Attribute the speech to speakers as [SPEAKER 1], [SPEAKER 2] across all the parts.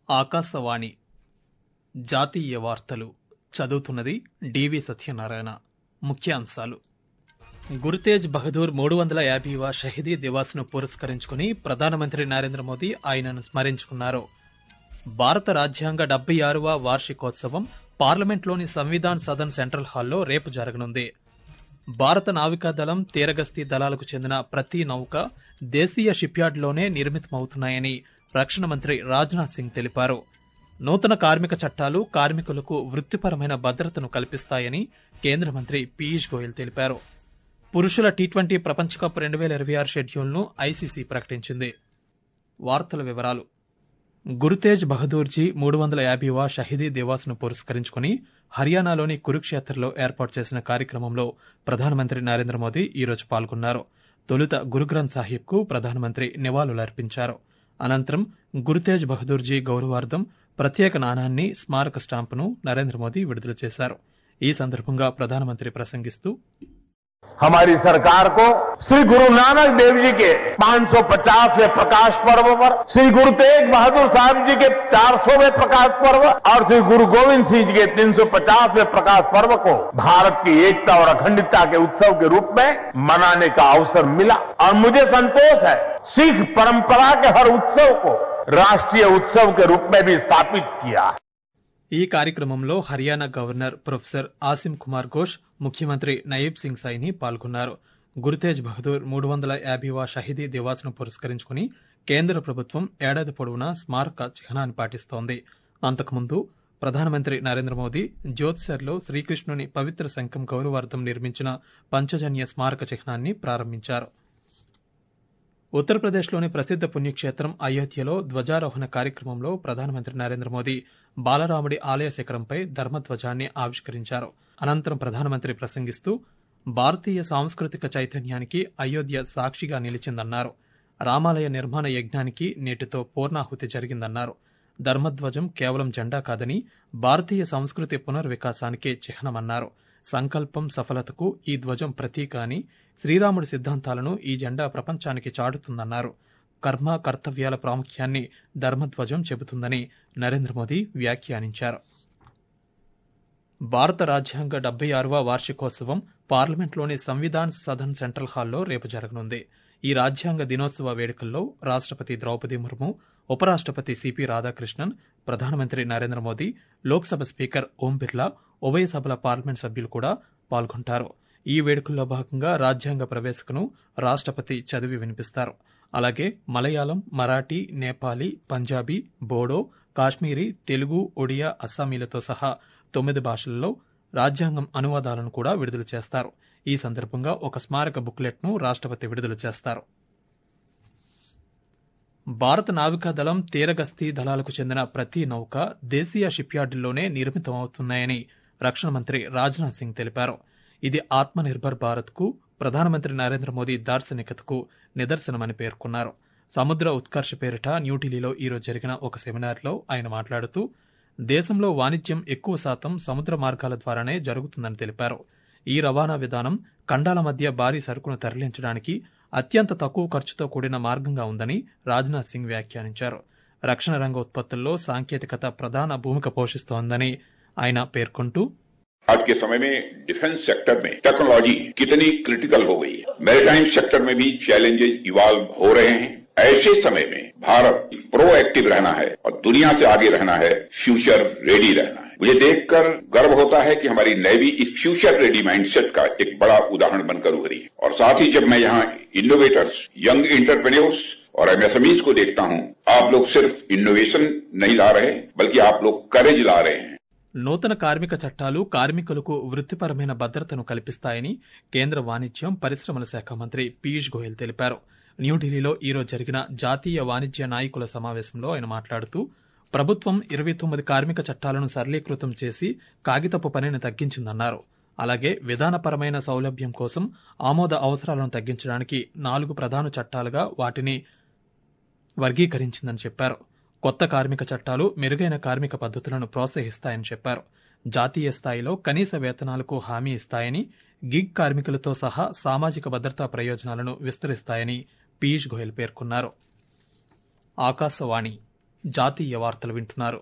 [SPEAKER 1] ఆకాశవాణి జాతీయ వార్తలు చదువుతున్నది డివి సత్యనారాయణ ముఖ్యాంశాలు గురుతేజ్ బహదూర్ మూడు వందల యాభైవ షహీదీ దివాస్ను పురస్కరించుకుని ప్రధానమంత్రి నరేంద్ర మోదీ ఆయనను స్మరించుకున్నారు భారత రాజ్యాంగ డెబ్బై ఆరవ వార్షికోత్సవం పార్లమెంట్లోని సంవిధాన్ సదన్ సెంట్రల్ హాల్లో రేపు జరగనుంది భారత నావికాదళం తీరగస్తీ దళాలకు చెందిన ప్రతి నౌక దేశీయ షిప్యార్డ్లోనే నిర్మితమవుతున్నాయని రక్షణ మంత్రి రాజ్నాథ్ సింగ్ తెలిపారు నూతన కార్మిక చట్టాలు కార్మికులకు వృత్తిపరమైన భద్రతను కల్పిస్తాయని కేంద్ర మంత్రి పీయూష్ గోయల్ తెలిపారు పురుషుల టీ ట్వంటీ ప్రపంచ కప్ రెండు వేల ఇరవై ఆరు షెడ్యూల్ను ఐసీసీ ప్రకటించింది వార్తల వివరాలు గురుతేజ్ బహదూర్జీ మూడు వందల యాభైవ షహీదీ దివాస్ను పురస్కరించుకుని హర్యానాలోని కురుక్షేత్రలో ఏర్పాటు చేసిన కార్యక్రమంలో ప్రధానమంత్రి నరేంద్ర మోదీ ఈరోజు పాల్గొన్నారు తొలుత గురుగ్రంథ్ సాహిబ్కు ప్రధానమంత్రి నివాళులర్పించారు అనంతరం గురుతేజ్ బహదూర్జీ గౌరవార్థం ప్రత్యేక నాణాన్ని స్మారక స్టాంపును నరేంద్ర మోదీ విడుదల చేశారు ఈ సందర్భంగా ప్రధానమంత్రి ప్రసంగిస్తూ
[SPEAKER 2] हमारी सरकार को श्री गुरु नानक देव जी के 550वें प्रकाश पर्व पर श्री गुरु तेग बहादुर साहब जी के 400वें प्रकाश पर्व और श्री गुरु गोविंद सिंह जी के 350वें प्रकाश पर्व को भारत की एकता और अखंडता के उत्सव के रूप में मनाने का अवसर मिला और मुझे संतोष है सिख परंपरा के हर उत्सव को राष्ट्रीय उत्सव के रूप में भी स्थापित किया है
[SPEAKER 1] ఈ కార్యక్రమంలో హర్యానా గవర్నర్ ప్రొఫెసర్ ఆసిం కుమార్ ఘోష్ ముఖ్యమంత్రి నయీబ్ సింగ్ సైని పాల్గొన్నారు గురుతేజ్ బహదూర్ మూడు వందల యాభైవ షహీదీ దివాస్ను పురస్కరించుకుని కేంద్ర ప్రభుత్వం ఏడాది పొడవునా స్మారక చిహ్నాన్ని పాటిస్తోంది అంతకుముందు ప్రధానమంత్రి నరేంద్ర మోదీ జ్యోత్సర్లో శ్రీకృష్ణుని పవిత్ర శంఖం గౌరవార్థం నిర్మించిన పంచజన్య స్మారక చిహ్నాన్ని ప్రారంభించారు ఉత్తరప్రదేశ్లోని ప్రసిద్ధ పుణ్యక్షేత్రం అయోధ్యలో ధ్వజారోహణ కార్యక్రమంలో ప్రధానమంత్రి నరేంద్ర మోదీ బాలరాముడి ఆలయ శిఖరంపై ధర్మధ్వజాన్ని ఆవిష్కరించారు అనంతరం ప్రధానమంత్రి ప్రసంగిస్తూ భారతీయ సాంస్కృతిక చైతన్యానికి అయోధ్య సాక్షిగా నిలిచిందన్నారు రామాలయ నిర్మాణ యజ్ఞానికి నేటితో పూర్ణాహుతి జరిగిందన్నారు ధర్మధ్వజం కేవలం జెండా కాదని భారతీయ సంస్కృతి పునర్వికాసానికే చిహ్నమన్నారు సంకల్పం సఫలతకు ఈ ధ్వజం ప్రతీక అని శ్రీరాముడి సిద్ధాంతాలను ఈ జెండా ప్రపంచానికి చాటుతుందన్నారు కర్మ కర్తవ్యాల ప్రాముఖ్యాన్ని ధర్మధ్వజం చెబుతుందని నరేంద్ర మోదీ వ్యాఖ్యానించారు భారత రాజ్యాంగ డెబ్బై ఆరవ వార్షికోత్సవం పార్లమెంట్లోని సంవిధాన్ సదన్ సెంట్రల్ హాల్లో రేపు జరగనుంది ఈ రాజ్యాంగ దినోత్సవ వేడుకల్లో రాష్టపతి ద్రౌపది ముర్ము ఉపరాష్టపతి సిపి రాధాకృష్ణన్ ప్రధానమంత్రి నరేంద్ర మోదీ లోక్సభ స్పీకర్ ఓం బిర్లా ఉభయ సభల పార్లమెంట్ సభ్యులు కూడా పాల్గొంటారు ఈ వేడుకల్లో భాగంగా రాజ్యాంగ ప్రవేశకును రాష్టపతి చదివి వినిపిస్తారు అలాగే మలయాళం మరాఠీ నేపాలీ పంజాబీ బోడో కాశ్మీరీ తెలుగు ఒడియా అస్సామీలతో సహా తొమ్మిది భాషల్లో రాజ్యాంగం అనువాదాలను కూడా విడుదల చేస్తారు ఈ సందర్భంగా ఒక స్మారక బుక్లెట్ను రాష్టపతి విడుదల చేస్తారు భారత నావికాదళం తీరగస్తీ దళాలకు చెందిన ప్రతి నౌక దేశీయ షిప్యార్డుల్లోనే నిర్మితమవుతున్నాయని రక్షణ మంత్రి రాజ్నాథ్ సింగ్ తెలిపారు ఇది ఆత్మనిర్భర్ భారత్కు ప్రధానమంత్రి నరేంద్ర మోదీ దార్శనికతకు నిదర్శనమని పేర్కొన్నారు సముద్ర ఉత్కర్ష పేరిట న్యూఢిల్లీలో ఈరోజు జరిగిన ఒక సెమినార్లో ఆయన మాట్లాడుతూ దేశంలో వాణిజ్యం ఎక్కువ శాతం సముద్ర మార్గాల ద్వారానే జరుగుతుందని తెలిపారు ఈ రవాణా విధానం ఖండాల మధ్య భారీ సరుకును తరలించడానికి అత్యంత తక్కువ ఖర్చుతో కూడిన మార్గంగా ఉందని రాజ్నాథ్ సింగ్ వ్యాఖ్యానించారు రక్షణ రంగ ఉత్పత్తుల్లో సాంకేతికత ప్రధాన భూమిక పోషిస్తోందని ఆయన పేర్కొంటూ
[SPEAKER 3] आज के समय में डिफेंस सेक्टर में टेक्नोलॉजी कितनी क्रिटिकल हो गई है मैरिटाइम सेक्टर में भी चैलेंजेस इवॉल्व हो रहे हैं ऐसे समय में भारत प्रोएक्टिव रहना है और दुनिया से आगे रहना है फ्यूचर रेडी रहना है मुझे देखकर गर्व होता है कि हमारी नेवी इस फ्यूचर रेडी माइंडसेट का एक बड़ा उदाहरण बनकर उभरी है और साथ ही जब मैं यहाँ इनोवेटर्स यंग इंटरप्रेन्योर्स और एमएसएमईज को देखता हूँ आप लोग सिर्फ इनोवेशन नहीं ला रहे बल्कि आप लोग करेज ला रहे हैं
[SPEAKER 1] నూతన కార్మిక చట్టాలు కార్మికులకు వృత్తిపరమైన భద్రతను కల్పిస్తాయని కేంద్ర వాణిజ్యం పరిశ్రమల శాఖ మంత్రి పీయూష్ గోయల్ తెలిపారు న్యూఢిల్లీలో ఈరోజు జరిగిన జాతీయ వాణిజ్య నాయకుల సమావేశంలో ఆయన మాట్లాడుతూ ప్రభుత్వం ఇరవై తొమ్మిది కార్మిక చట్టాలను సరళీకృతం చేసి కాగితపు పనిని తగ్గించిందన్నారు అలాగే విధానపరమైన సౌలభ్యం కోసం ఆమోద అవసరాలను తగ్గించడానికి నాలుగు ప్రధాన చట్టాలుగా వాటిని వర్గీకరించిందని చెప్పారు కొత్త కార్మిక చట్టాలు మెరుగైన కార్మిక పద్ధతులను ప్రోత్సహిస్తాయని చెప్పారు జాతీయ స్థాయిలో కనీస వేతనాలకు హామీ ఇస్తాయని గిగ్ కార్మికులతో సహా సామాజిక భద్రతా ప్రయోజనాలను విస్తరిస్తాయని పీయూష్ గోయల్ పేర్కొన్నారు ఆకాశవాణి జాతీయ వార్తలు వింటున్నారు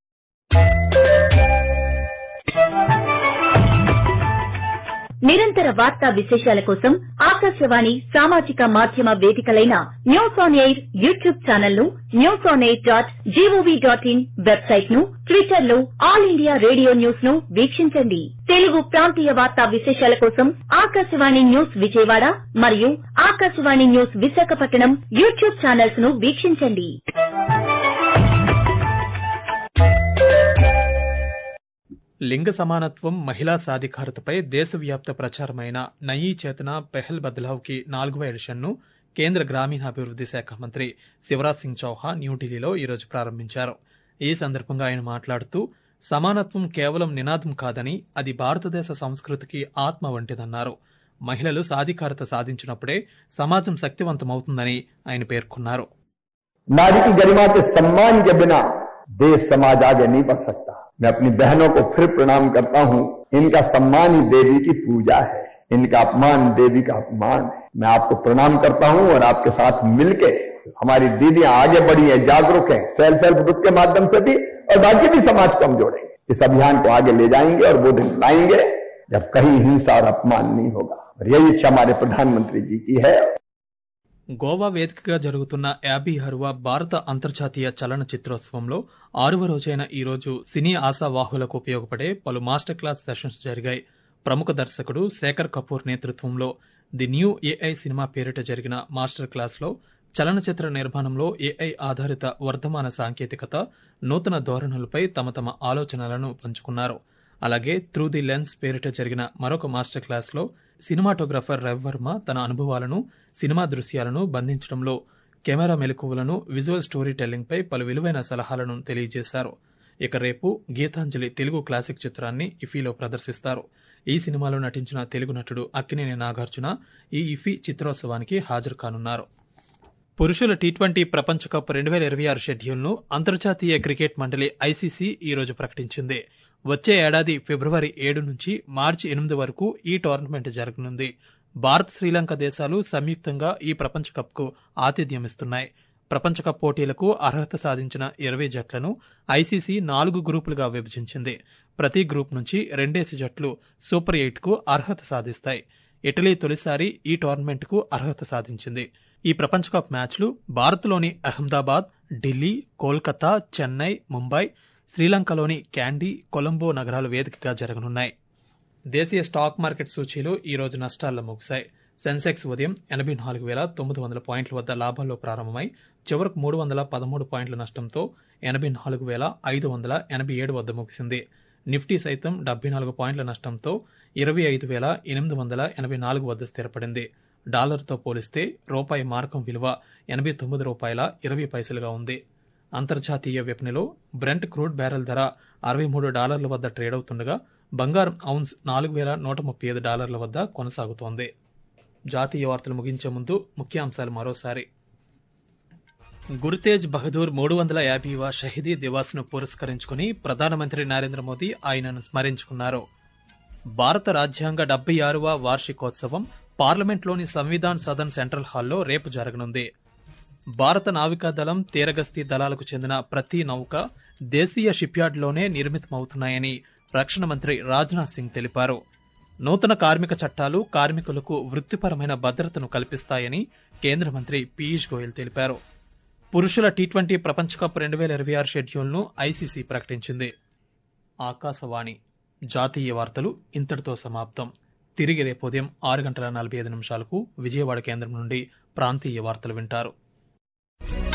[SPEAKER 4] నిరంతర వార్తా విశేషాల కోసం ఆకాశవాణి సామాజిక మాధ్యమ వేదికలైన news on air YouTube channel ను news on air dot gov dot in website ను ట్విట్టర్ లో ఆల్ ఇండియా రేడియో న్యూస్ ను వీక్షించండి తెలుగు ప్రాంతీయ వార్తా విశేషాల కోసం ఆకాశవాణి న్యూస్ విజయవాడ మరియు Akashvani news Visakhapatnam YouTube channels ను వీక్షించండి
[SPEAKER 1] లింగ సమానత్వం మహిళా సాధికారతపై దేశవ్యాప్త ప్రచారమైన నయీ చేతన పెహల్ బద్లావ్ కి నాలుగవ ఎడిషన్ను కేంద్ర గ్రామీణాభివృద్ది శాఖ మంత్రి శివరాజ్ సింగ్ చౌహాన్ న్యూఢిల్లీలో ఈరోజు ప్రారంభించారు ఈ సందర్భంగా ఆయన మాట్లాడుతూ సమానత్వం కేవలం నినాదం కాదని అది భారతదేశ సంస్కృతికి ఆత్మ వంటిదన్నారు మహిళలు సాధికారత సాధించినప్పుడే సమాజం శక్తివంతమవుతుందని ఆయన పేర్కొన్నారు
[SPEAKER 5] नारी की गरिमा के सम्मान के बिना देश समाज आगे नहीं बढ़ सकता मैं अपनी बहनों को फिर प्रणाम करता हूं इनका सम्मान ही देवी की पूजा है इनका अपमान देवी का अपमान है मैं आपको प्रणाम करता हूं और आपके साथ मिलके हमारी दीदियां आगे बढ़ी हैं जागरूक हैं सेल्फ हेल्प ग्रुप के माध्यम से भी और बाकी भी समाज को हम जोड़ेंगे इस अभियान को आगे ले जाएंगे और वो दिन लाएंगे जब कहीं हिंसा और अपमान नहीं होगा और यही इच्छा हमारे प्रधानमंत्री जी की है
[SPEAKER 1] గోవా వేదికగా జరుగుతున్న యాభై ఆరవ భారత అంతర్జాతీయ చలన చిత్రోత్సవంలో ఆరవ రోజైన ఈ రోజు సినీ ఆశావాహులకు ఉపయోగపడే పలు మాస్టర్ క్లాస్ సెషన్స్ జరిగాయి ప్రముఖ దర్శకుడు శేఖర్ కపూర్ నేతృత్వంలో ది న్యూ ఏఐ సినిమా పేరిట జరిగిన మాస్టర్ క్లాస్లో చలనచిత్ర నిర్మాణంలో ఏఐ ఆధారిత వర్ధమాన సాంకేతికత నూతన ధోరణులపై తమ తమ ఆలోచనలను పంచుకున్నారు అలాగే త్రూ ది లెన్స్ పేరిట జరిగిన మరొక మాస్టర్ క్లాస్లో సినిమాటోగ్రాఫర్ రవివర్మ తన అనుభవాలను సినిమా దృశ్యాలను బంధించడంలో కెమెరా మెలకువలను విజువల్ స్టోరీ టెల్లింగ్పై పలు విలువైన సలహాలను తెలియజేశారు ఇక రేపు గీతాంజలి తెలుగు క్లాసిక్ చిత్రాన్ని ఇఫీలో ప్రదర్శిస్తారు ఈ సినిమాలో నటించిన తెలుగు నటుడు అక్కినేని నాగార్జున ఈ ఇఫీ చిత్రోత్సవానికి హాజరు కానున్నారు పురుషుల టీ ట్వంటీ ప్రపంచ కప్ రెండు వేల ఇరవై ఆరు షెడ్యూల్ను అంతర్జాతీయ క్రికెట్ మండలి ఐసీసీ ఈ రోజు ప్రకటించింది వచ్చే ఏడాది ఫిబ్రవరి ఏడు నుంచి మార్చి ఎనిమిది వరకు ఈ టోర్నమెంట్ జరగనుంది భారత్ శ్రీలంక దేశాలు సంయుక్తంగా ఈ ప్రపంచ కప్కు ఆతిథ్యమిస్తున్నాయి ప్రపంచ కప్ పోటీలకు అర్హత సాధించిన ఇరవై జట్లను ఐసీసీ నాలుగు గ్రూపులుగా విభజించింది ప్రతి గ్రూప్ నుంచి రెండేసి జట్లు సూపర్ ఎయిట్కు అర్హత సాధిస్తాయి ఇటలీ తొలిసారి ఈ టోర్నమెంట్కు అర్హత సాధించింది ఈ ప్రపంచ కప్ మ్యాచ్లు భారత్లోని అహ్మదాబాద్ ఢిల్లీ కోల్కతా చెన్నై ముంబై శ్రీలంకలోని క్యాండీ కొలంబో నగరాలు వేదికగా జరగనున్నాయి దేశీయ స్టాక్ మార్కెట్ సూచీలు ఈ రోజు నష్టాల్లో ముగిశాయి సెన్సెక్స్ ఉదయం ఎనభై నాలుగు వేల తొమ్మిది వందల పాయింట్ల వద్ద లాభాల్లో ప్రారంభమై చివరకు మూడు వందల పదమూడు పాయింట్ల నష్టంతో ఎనభై నాలుగు వేల ఐదు వందల ఎనభై ఏడు వద్ద ముగిసింది నిఫ్టీ సైతం డెబ్బై నాలుగు పాయింట్ల నష్టంతో ఇరవై ఐదు వేల ఎనిమిది వందల ఎనభై నాలుగు వద్ద స్థిరపడింది డాలర్తో పోలిస్తే రూపాయి మార్కం విలువ ఎనభై తొమ్మిది రూపాయల ఇరవై పైసలుగా ఉంది అంతర్జాతీయ విపణిలో బ్రెంట్ క్రూడ్ బ్యారెల్ ధర అరవై మూడు డాలర్ల వద్ద ట్రేడ్ అవుతుండగా బంగారం ఔన్స్ నాలుగు వేల నూట ముప్పై ఐదు డాలర్ల వద్ద కొనసాగుతోంది జాతీయ వార్తలు ముగించే ముందు ముఖ్యాంశాలు మరోసారి గురుతేజ్ బహదూర్ మూడు వందల యాభైవ షహీదీ దివాస్ను పురస్కరించుకుని ప్రధానమంత్రి నరేంద్ర మోదీ ఆయనను స్మరించుకున్నారు భారత రాజ్యాంగ డెబ్బై ఆరవ వార్షికోత్సవం పార్లమెంట్లోని సంవిధాన్ సదన్ సెంట్రల్ హాల్లో రేపు జరగనుంది భారత నావికాదళం తీరగస్తీ దళాలకు చెందిన ప్రతి నౌక దేశీయ షిప్యార్డ్లోనే నిర్మితమవుతున్నాయని రక్షణ మంత్రి రాజ్నాథ్ సింగ్ తెలిపారు నూతన కార్మిక చట్టాలు కార్మికులకు వృత్తిపరమైన భద్రతను కల్పిస్తాయని కేంద్ర మంత్రి పీయూష్ గోయల్ తెలిపారు పురుషుల టీ ట్వంటీ ప్రపంచ కప్ రెండు వేల ఇరవై ఆరు షెడ్యూల్ను ఐసీసీ ప్రకటించింది ఆకాశవాణి జాతీయ వార్తలు ఇంతటితో సమాప్తం తిరిగి రేపు ఉదయం ఆరు గంటల నలభై ఐదు నిమిషాలకు విజయవాడ కేంద్రం నుండి ప్రాంతీయ వార్తలు వింటారు